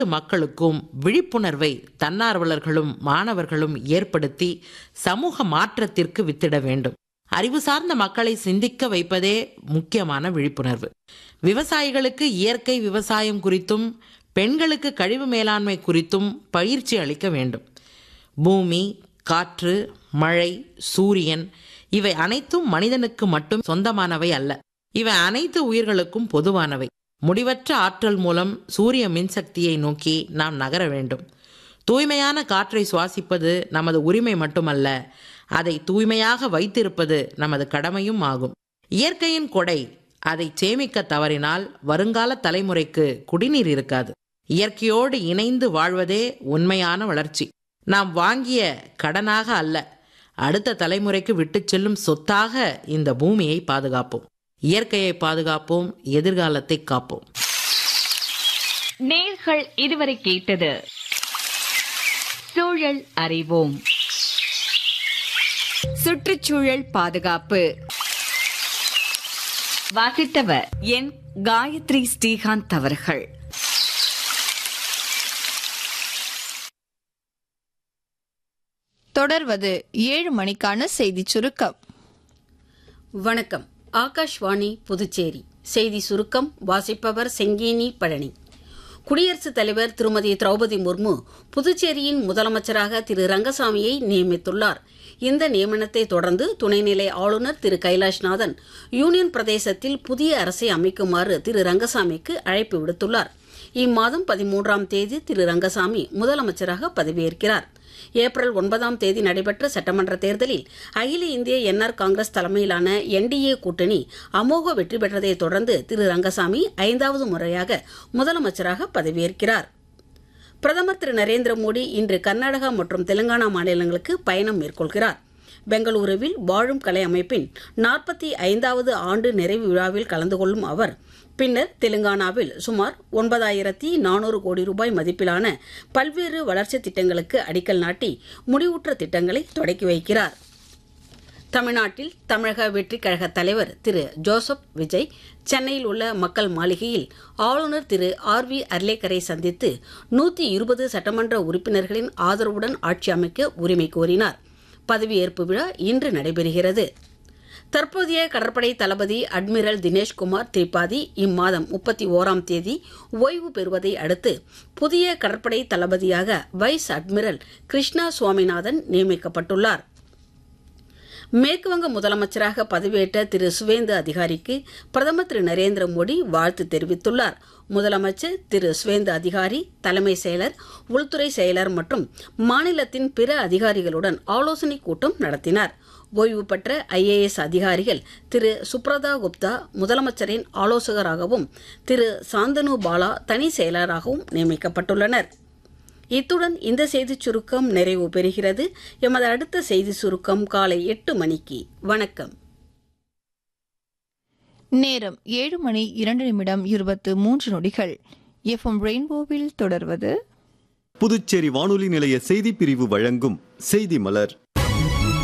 மக்களுக்கும் விழிப்புணர்வை தன்னார்வலர்களும் மாணவர்களும் ஏற்படுத்தி சமூக மாற்றத்திற்கு வித்திட வேண்டும் அறிவு சார்ந்த மக்களை சிந்திக்க வைப்பதே முக்கியமான விழிப்புணர்வு விவசாயிகளுக்கு இயற்கை விவசாயம் குறித்தும் பெண்களுக்கு கழிவு மேலாண்மை குறித்தும் பயிற்சி அளிக்க வேண்டும் பூமி காற்று மழை சூரியன் இவை அனைத்தும் மனிதனுக்கு மட்டும் சொந்தமானவை அல்ல இவை அனைத்து உயிர்களுக்கும் பொதுவானவை முடிவற்ற ஆற்றல் மூலம் சூரிய மின்சக்தியை நோக்கி நாம் நகர வேண்டும் தூய்மையான காற்றை சுவாசிப்பது நமது உரிமை மட்டுமல்ல அதை தூய்மையாக வைத்திருப்பது நமது கடமையும் ஆகும் இயற்கையின் கொடை அதை சேமிக்க தவறினால் வருங்கால தலைமுறைக்கு குடிநீர் இருக்காது இயற்கையோடு இணைந்து வாழ்வதே உண்மையான வளர்ச்சி நாம் வாங்கிய கடனாக அல்ல அடுத்த தலைமுறைக்கு விட்டுச் செல்லும் சொத்தாக இந்த பூமியை பாதுகாப்போம் இயற்கையை பாதுகாப்போம் எதிர்காலத்தை காப்போம் நேர்கள் இதுவரை கேட்டது சூழல் அறிவோம் சுற்றுச்சூழல் பாதுகாப்பு வாசித்தவர் என் காயத்ரி ஸ்ரீகாந்த் அவர்கள் தொடர்வது ஏழு மணிக்கான செய்திச் சுருக்கம் வணக்கம் ஆகாஷ்வாணி புதுச்சேரி செய்தி சுருக்கம் வாசிப்பவர் செங்கேனி பழனி குடியரசுத் தலைவர் திருமதி திரௌபதி முர்மு புதுச்சேரியின் முதலமைச்சராக திரு ரங்கசாமியை நியமித்துள்ளார் இந்த நியமனத்தை தொடர்ந்து துணைநிலை ஆளுநர் திரு கைலாஷ்நாதன் யூனியன் பிரதேசத்தில் புதிய அரசை அமைக்குமாறு திரு ரங்கசாமிக்கு அழைப்பு விடுத்துள்ளார் இம்மாதம் பதிமூன்றாம் தேதி திரு ரங்கசாமி முதலமைச்சராக பதவியேற்கிறார் ஏப்ரல் ஒன்பதாம் தேதி நடைபெற்ற சட்டமன்ற தேர்தலில் அகில இந்திய என்ஆர் காங்கிரஸ் தலைமையிலான என்டிஏ கூட்டணி அமோக வெற்றி பெற்றதை தொடர்ந்து திரு ரங்கசாமி ஐந்தாவது முறையாக முதலமைச்சராக பதவியேற்கிறார் பிரதமர் திரு நரேந்திர மோடி இன்று கர்நாடகா மற்றும் தெலுங்கானா மாநிலங்களுக்கு பயணம் மேற்கொள்கிறார் பெங்களூருவில் வாழும் கலை அமைப்பின் நாற்பத்தி ஐந்தாவது ஆண்டு நிறைவு விழாவில் கலந்து கொள்ளும் அவர் பின்னர் தெலுங்கானாவில் சுமார் ஒன்பதாயிரத்தி நானூறு கோடி ரூபாய் மதிப்பிலான பல்வேறு வளர்ச்சித் திட்டங்களுக்கு அடிக்கல் நாட்டி முடிவுற்ற திட்டங்களை தொடக்கி வைக்கிறார் தமிழ்நாட்டில் தமிழக வெற்றிக் கழக தலைவர் திரு ஜோசப் விஜய் சென்னையில் உள்ள மக்கள் மாளிகையில் ஆளுநர் திரு ஆர் வி அர்லேக்கரை சந்தித்து நூற்றி இருபது சட்டமன்ற உறுப்பினர்களின் ஆதரவுடன் ஆட்சி அமைக்க உரிமை கோரினார் பதவியேற்பு விழா இன்று நடைபெறுகிறது தற்போதைய கடற்படை தளபதி அட்மிரல் தினேஷ்குமார் திரிபாதி இம்மாதம் முப்பத்தி ஓராம் தேதி ஓய்வு பெறுவதை அடுத்து புதிய கடற்படை தளபதியாக வைஸ் அட்மிரல் கிருஷ்ணா சுவாமிநாதன் நியமிக்கப்பட்டுள்ளார் மேற்குவங்க முதலமைச்சராக பதவியேற்ற திரு சுவேந்து அதிகாரிக்கு பிரதமர் திரு நரேந்திர மோடி வாழ்த்து தெரிவித்துள்ளார் முதலமைச்சர் திரு சுவேந்து அதிகாரி தலைமை செயலர் உள்துறை செயலர் மற்றும் மாநிலத்தின் பிற அதிகாரிகளுடன் ஆலோசனைக் கூட்டம் நடத்தினார் ஓய்வு பெற்ற ஐஏஎஸ் அதிகாரிகள் திரு சுப்ரதா குப்தா முதலமைச்சரின் ஆலோசகராகவும் திரு சாந்தனு பாலா தனி செயலராகவும் நியமிக்கப்பட்டுள்ளனர் இத்துடன் இந்த செய்திச் சுருக்கம் நிறைவு பெறுகிறது எமது அடுத்த செய்தி சுருக்கம் காலை எட்டு மணிக்கு வணக்கம் நேரம் ஏழு மணி இரண்டு நிமிடம் இருபத்து மூன்று நொடிகள் எஃப்எம் ரெயின்போவில் தொடர்வது புதுச்சேரி வானொலி நிலைய செய்திப் பிரிவு வழங்கும் செய்தி மலர்